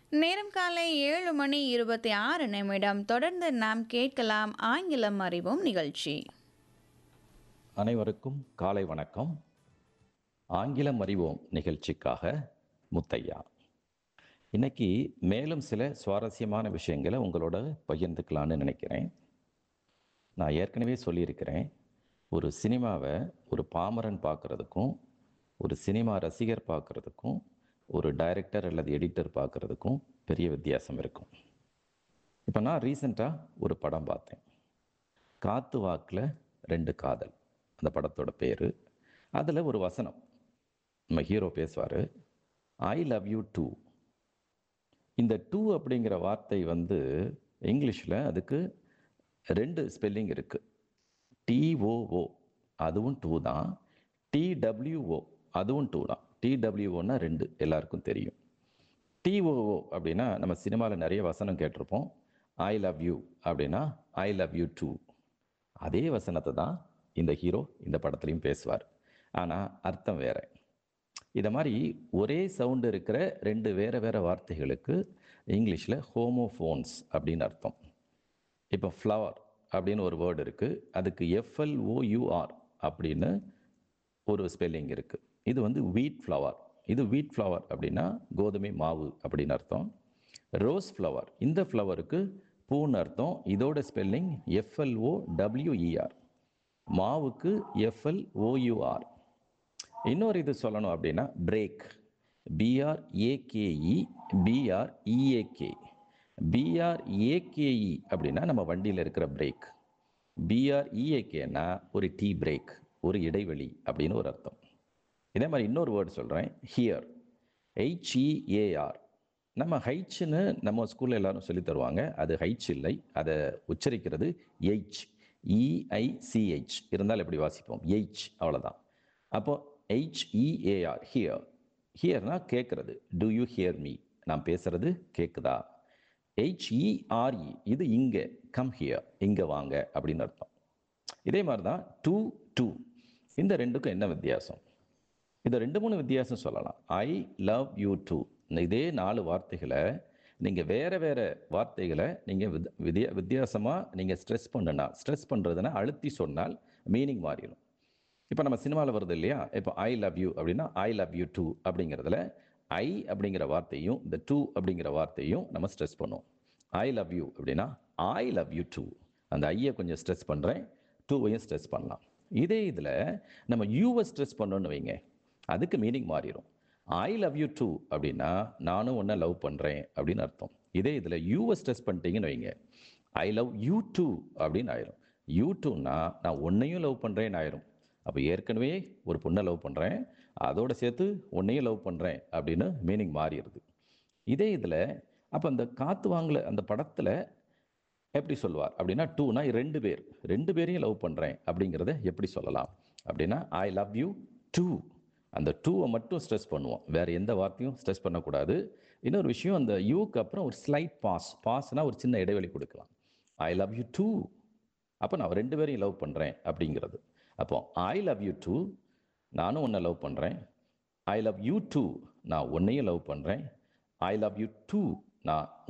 நேரம் காலை ஏழு மணி இருபத்தி ஆறு நிமிடம் தொடர்ந்து நாம் கேட்கலாம் ஆங்கிலம் அறிவோம் நிகழ்ச்சி அனைவருக்கும் காலை வணக்கம் ஆங்கிலம் அறிவோம் நிகழ்ச்சிக்காக முத்தையா இன்னைக்கு மேலும் சில சுவாரஸ்யமான விஷயங்களை உங்களோட பகிர்ந்துக்கலான்னு நினைக்கிறேன் நான் ஏற்கனவே சொல்லியிருக்கிறேன் ஒரு சினிமாவை ஒரு பாமரன் பார்க்குறதுக்கும் ஒரு சினிமா ரசிகர் பார்க்குறதுக்கும் ஒரு டைரக்டர் அல்லது எடிட்டர் பார்க்குறதுக்கும் பெரிய வித்தியாசம் இருக்கும் இப்போ நான் ரீசெண்டாக ஒரு படம் பார்த்தேன் காத்து வாக்கில் ரெண்டு காதல் அந்த படத்தோட பேர் அதில் ஒரு வசனம் நம்ம ஹீரோ பேசுவார் ஐ லவ் யூ டூ இந்த டூ அப்படிங்கிற வார்த்தை வந்து இங்கிலீஷில் அதுக்கு ரெண்டு ஸ்பெல்லிங் இருக்குது டிஓஓ அதுவும் டூ தான் டிடபிள்யூஓ அதுவும் டூ தான் டிடபிள்யூஓன்னா ரெண்டு எல்லாருக்கும் தெரியும் டிஓஓ அப்படின்னா நம்ம சினிமாவில் நிறைய வசனம் கேட்டிருப்போம் ஐ லவ் யூ அப்படின்னா ஐ லவ் யூ டூ அதே வசனத்தை தான் இந்த ஹீரோ இந்த படத்துலையும் பேசுவார் ஆனால் அர்த்தம் வேற இதை மாதிரி ஒரே சவுண்டு இருக்கிற ரெண்டு வேறு வேறு வார்த்தைகளுக்கு இங்கிலீஷில் ஹோமோஃபோன்ஸ் அப்படின்னு அர்த்தம் இப்போ ஃப்ளவர் அப்படின்னு ஒரு வேர்டு இருக்குது அதுக்கு எஃப்எல்ஓயூஆர் அப்படின்னு ஒரு ஸ்பெல்லிங் இருக்குது இது வந்து வீட் ஃப்ளவர் இது வீட் ஃப்ளவர் அப்படின்னா கோதுமை மாவு அப்படின்னு அர்த்தம் ரோஸ் ஃப்ளவர் இந்த ஃப்ளவருக்கு பூன்னு அர்த்தம் இதோட ஸ்பெல்லிங் எஃப்எல்ஓ டபிள்யூஇஆர் மாவுக்கு எஃப்எல்ஓயூஆர் இன்னொரு இது சொல்லணும் அப்படின்னா பிரேக் பிஆர்ஏகேஇ பிஆர்இஏகே பிஆர்ஏகேஇ அப்படின்னா நம்ம வண்டியில் இருக்கிற பிரேக் பிஆர்இஏகேனா ஒரு டீ பிரேக் ஒரு இடைவெளி அப்படின்னு ஒரு அர்த்தம் இதே மாதிரி இன்னொரு வேர்டு சொல்கிறேன் ஹியர் ஹெச்இஏஆர் நம்ம ஹைச்னு நம்ம ஸ்கூலில் எல்லாரும் சொல்லி தருவாங்க அது ஹைச் இல்லை அதை உச்சரிக்கிறது எச் இஐசிஹெச் இருந்தால் எப்படி வாசிப்போம் எச் அவ்வளோதான் அப்போ ஹெச்இஏஆர் ஹியர் ஹியர்னா கேட்குறது டு யூ ஹியர் மீ நான் பேசுறது கேட்குதா ஹெச்இஆர்இ இது இங்கே கம் ஹியர் இங்கே வாங்க அப்படின்னு அர்த்தம் இதே மாதிரி தான் டூ டூ இந்த ரெண்டுக்கும் என்ன வித்தியாசம் இது ரெண்டு மூணு வித்தியாசம் சொல்லலாம் ஐ லவ் யூ டூ இதே நாலு வார்த்தைகளை நீங்கள் வேறு வேறு வார்த்தைகளை நீங்கள் வித் வித்தியா வித்தியாசமாக நீங்கள் ஸ்ட்ரெஸ் பண்ணுனா ஸ்ட்ரெஸ் பண்ணுறதுனா அழுத்தி சொன்னால் மீனிங் மாறிடும் இப்போ நம்ம சினிமாவில் வருது இல்லையா இப்போ ஐ லவ் யூ அப்படின்னா ஐ லவ் யூ டூ அப்படிங்கிறதுல ஐ அப்படிங்கிற வார்த்தையும் இந்த டூ அப்படிங்கிற வார்த்தையும் நம்ம ஸ்ட்ரெஸ் பண்ணுவோம் ஐ லவ் யூ அப்படின்னா ஐ லவ் யூ டூ அந்த ஐயை கொஞ்சம் ஸ்ட்ரெஸ் பண்ணுறேன் டூவையும் ஸ்ட்ரெஸ் பண்ணலாம் இதே இதில் நம்ம யூவை ஸ்ட்ரெஸ் பண்ணோன்னு வைங்க அதுக்கு மீனிங் மாறிடும் ஐ லவ் யூ டூ அப்படின்னா நானும் ஒன்றை லவ் பண்ணுறேன் அப்படின்னு அர்த்தம் இதே இதில் யூவை ஸ்ட்ரெஸ் பண்ணிட்டீங்கன்னு வைங்க ஐ லவ் யூ டூ அப்படின்னு ஆயிரும் யூ டூன்னா நான் உன்னையும் லவ் பண்ணுறேன்னு ஆயிரும் அப்போ ஏற்கனவே ஒரு பொண்ணை லவ் பண்ணுறேன் அதோட சேர்த்து உன்னையும் லவ் பண்ணுறேன் அப்படின்னு மீனிங் மாறிடுது இதே இதில் அப்போ அந்த காத்து வாங்கல அந்த படத்தில் எப்படி சொல்லுவார் அப்படின்னா டூனா ரெண்டு பேர் ரெண்டு பேரையும் லவ் பண்ணுறேன் அப்படிங்கிறத எப்படி சொல்லலாம் அப்படின்னா ஐ லவ் யூ டூ அந்த டூவை மட்டும் ஸ்ட்ரெஸ் பண்ணுவோம் வேறு எந்த வார்த்தையும் ஸ்ட்ரெஸ் பண்ணக்கூடாது இன்னொரு விஷயம் அந்த யூக்கு அப்புறம் ஒரு ஸ்லைட் பாஸ் பாஸ்னால் ஒரு சின்ன இடைவெளி கொடுக்கலாம் ஐ லவ் யூ டூ அப்போ நான் ரெண்டு பேரையும் லவ் பண்ணுறேன் அப்படிங்கிறது அப்போ ஐ லவ் யூ டூ நானும் உன்னை லவ் பண்ணுறேன் ஐ லவ் யூ டூ நான் உன்னையும் லவ் பண்ணுறேன் ஐ லவ் யூ டூ நான்